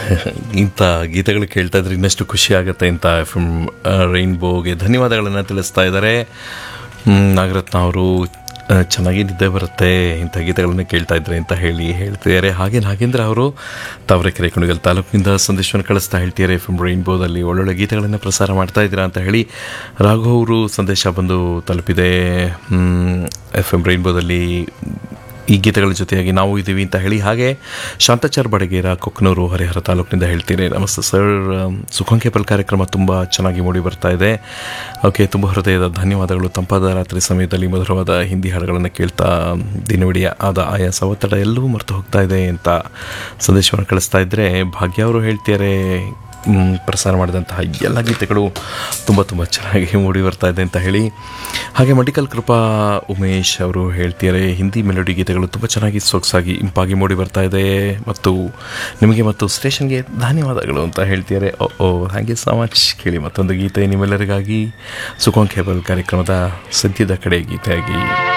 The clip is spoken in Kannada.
ಇಂಥ ಗೀತೆಗಳು ಕೇಳ್ತಾ ಇದ್ರೆ ಇನ್ನಷ್ಟು ಖುಷಿ ಆಗುತ್ತೆ ಅಂತ ಎಫ್ ಎಮ್ ರೈನ್ಬೋಗೆ ಧನ್ಯವಾದಗಳನ್ನು ತಿಳಿಸ್ತಾ ಇದ್ದಾರೆ ಹ್ಮ್, ನಾಗರತ್ನ ಅವರು ಆ, ಚೆನ್ನಾಗಿ ನಿದ್ದೆ ಬರುತ್ತೆ ಇಂಥ ಗೀತೆಗಳನ್ನು ಕೇಳ್ತಾ ಇದ್ರೆ ಅಂತ ಹೇಳಿ ಹೇಳ್ತಿದ್ದಾರೆ ಹಾಗೆ ನಾಗೇಂದ್ರ ಅವರು ತಾವರೆಕೆರೆ ಕುಣಿಗಲ್ ತಾಲೂಕಿನಿಂದ ಸಂದೇಶವನ್ನು ಕಳಿಸ್ತಾ ಹೇಳ್ತಿದ್ದಾರೆ ಎಫ್ ಎಮ್ ರೈನ್ಬೋದಲ್ಲಿ ಒಳ್ಳೊಳ್ಳೆ ಗೀತೆಗಳನ್ನು ಪ್ರಸಾರ ಮಾಡ್ತಾ ಇದ್ದೀರಾ ಅಂತ ಹೇಳಿ ರಾಘವ್ ಅವರು ಸಂದೇಶ ಬಂದು ತಲುಪಿದೆ ಎಫ್ ಎಮ್ ರೈನ್ಬೋದಲ್ಲಿ ಈ ಗೀತೆಗಳ ಜೊತೆಯಾಗಿ ನಾವು ಇದ್ದೀವಿ ಅಂತ ಹೇಳಿ ಹಾಗೆ ಶಾಂತಾಚಾರ್ ಬಡಗೇರ ಕೊಕ್ಕನೂರು ಹರಿಹರ ತಾಲೂಕಿನಿಂದ ಹೇಳ್ತೀರಿ ನಮಸ್ತೆ ಸರ್ ಸುಖಂ ಕೇಬಲ್ ಕಾರ್ಯಕ್ರಮ ತುಂಬ ಚೆನ್ನಾಗಿ ಮೂಡಿ ಬರ್ತಾ ಇದೆ ಓಕೆ ತುಂಬ ಹೃದಯದ ಧನ್ಯವಾದಗಳು ತಂಪಾದ ರಾತ್ರಿ ಸಮಯದಲ್ಲಿ ಮಧುರವಾದ ಹಿಂದಿ ಹಾಡುಗಳನ್ನು ಕೇಳ್ತಾ ದಿನವಿಡೀ ಆದ ಆಯಾಸ ಒತ್ತಡ ಎಲ್ಲವೂ ಮರೆತು ಹೋಗ್ತಾ ಇದೆ ಅಂತ ಸಂದೇಶವನ್ನು ಕಳಿಸ್ತಾ ಇದ್ದರೆ ಭಾಗ್ಯ ಅವರು ಹೇಳ್ತಿದ್ದಾರೆ ಮ್, ಪ್ರಸಾರ ಮಾಡಿದಂತಹ ಎಲ್ಲ ಗೀತೆಗಳು ತುಂಬ ತುಂಬ ಚೆನ್ನಾಗಿ ಮೂಡಿ ಬರ್ತಾ ಇದೆ ಅಂತ ಹೇಳಿ ಹಾಗೆ ಮಡಿಕಲ್ ಕೃಪಾ ಉಮೇಶ್ ಅವರು ಹೇಳ್ತಿದ್ದಾರೆ ಹಿಂದಿ ಮೆಲೋಡಿ ಗೀತೆಗಳು ತುಂಬ ಚೆನ್ನಾಗಿ ಸೊಗಸಾಗಿ ಇಂಪಾಗಿ ಮೂಡಿ ಬರ್ತಾ ಇದೆ ಮತ್ತು ನಿಮಗೆ ಮತ್ತು ಸ್ಟೇಷನ್ಗೆ ಧನ್ಯವಾದಗಳು ಅಂತ ಹೇಳ್ತಿದ್ದಾರೆ ಓ ಓ ಥ್ಯಾಂಕ್ ಯು ಸೊ ಮಚ್ ಕೇಳಿ ಮತ್ತೊಂದು ಗೀತೆ ನಿಮ್ಮೆಲ್ಲರಿಗಾಗಿ ಸುಖಂ ಕೇಬಲ್ ಕಾರ್ಯಕ್ರಮದ ಸದ್ಯದ ಕಡೆ ಗೀತೆಯಾಗಿ